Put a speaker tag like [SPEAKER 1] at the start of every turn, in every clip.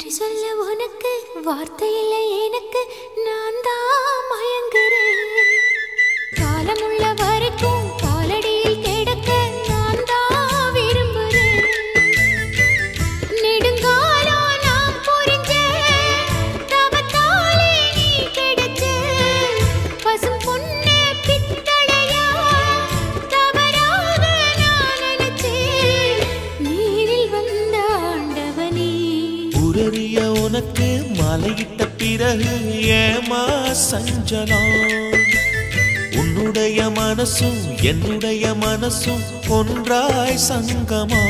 [SPEAKER 1] நன்றி சொல்ல உனக்கு வார்த்தை இல்லை எனக்கு நான் தான் மயங்குறேன் காலமுள்ள வரைக்கும் காலடியில் கிடக்க நான் தான் விரும்புறேன் நெடுங்காலம் நான் புரிஞ்ச தவத்தாலே நீ கிடைச்ச பசும் பொண்ணு பித்தளையா தவறாக நான் நினைச்சேன் நீரில் வந்த ஆண்டவனே
[SPEAKER 2] உரறிய உனக்கு மலையிட்ட பிறகு ஏமா சஞ்சலம் உன்னுடைய மனசும் என்னுடைய மனசும் ஒன்றாய் சங்கமா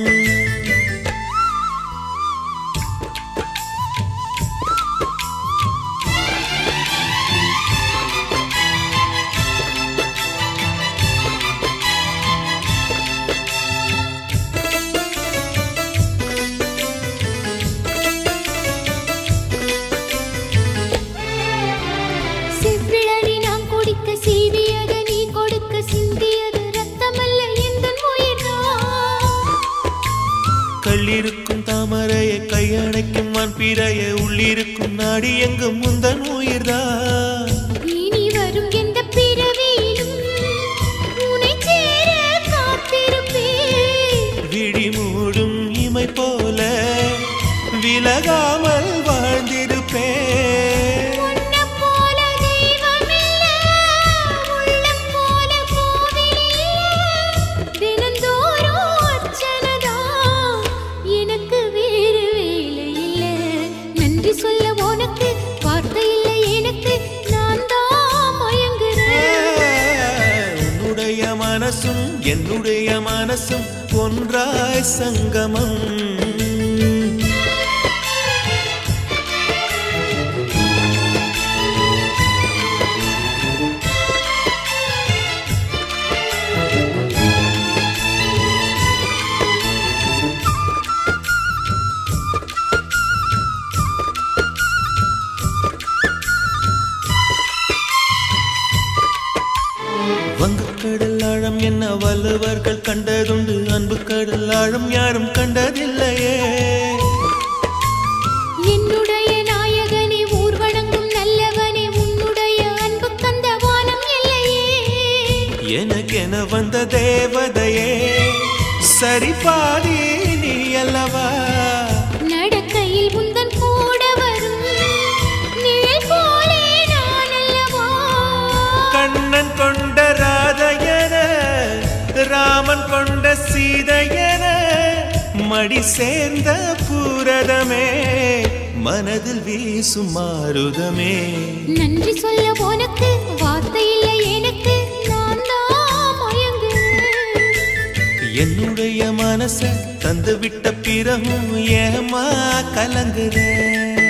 [SPEAKER 1] செவ்விழலி நான் குடிக்க சீவியது நீ கொடுக்க சிந்தியது ரத்தமல்ல எந்தன் உயிர்தான்
[SPEAKER 2] கள்ளிருக்கும் தாமரையை கையணைக்கும் வான் பிறைய உள்ளிருக்கும் நாடி எங்கும் முந்தன் உயிர்தான்
[SPEAKER 1] இனி வரும் எந்த பிறவியிலும் உன்னை சேர காத்திருப்பேன்
[SPEAKER 2] விழி மூடும் இமை போல விலகாமல் வாழ்ந்திருப்பேன்
[SPEAKER 1] உன்னைப் போல தெய்வமில்ல, உள்ளம் போல கோவிலில்ல. தினந்தோறும் அர்ச்சனைதான், எனக்கு வேறு வேலை இல்ல. நன்றி சொல்ல உனக்கு வார்த்தை இல்லை எனக்கு நான் தான் மயங்குறேன்
[SPEAKER 2] உன்னுடைய மனசும் என்னுடைய மனசும் ஒன்றாய் சங்கமம் வங்கக்கடல் ஆழம் என்ன வள்ளுவர்கள் கண்டதுண்டு அன்பு கடல் ஆழம் யாரும் கண்டதில்லையே
[SPEAKER 1] என்னுடைய நாயகனே ஊர் வணங்கும் நல்லவனே உன்னுடைய அன்பு கந்த வானம் இல்லையே
[SPEAKER 2] எனக்கென வந்த தேவதையே சரி பாதி நீ அல்லவா
[SPEAKER 1] நடக்கையில் உந்தன் கூட வரும் நிழல் போலே நான் அல்லவா
[SPEAKER 2] கண்ணன் கொண்ட ராதையன ராமன் கொண்ட சீதையன மடி சேர்ந்த பூரதமே மனதில் வீசும் மாருதமே
[SPEAKER 1] நன்றி சொல்ல உனக்கு வார்த்தை இல்லை எனக்கு நான் தான் மயங்குறேன்
[SPEAKER 2] என்னுடைய மனச தந்து விட்ட பிறகும் ஏமா கலங்குற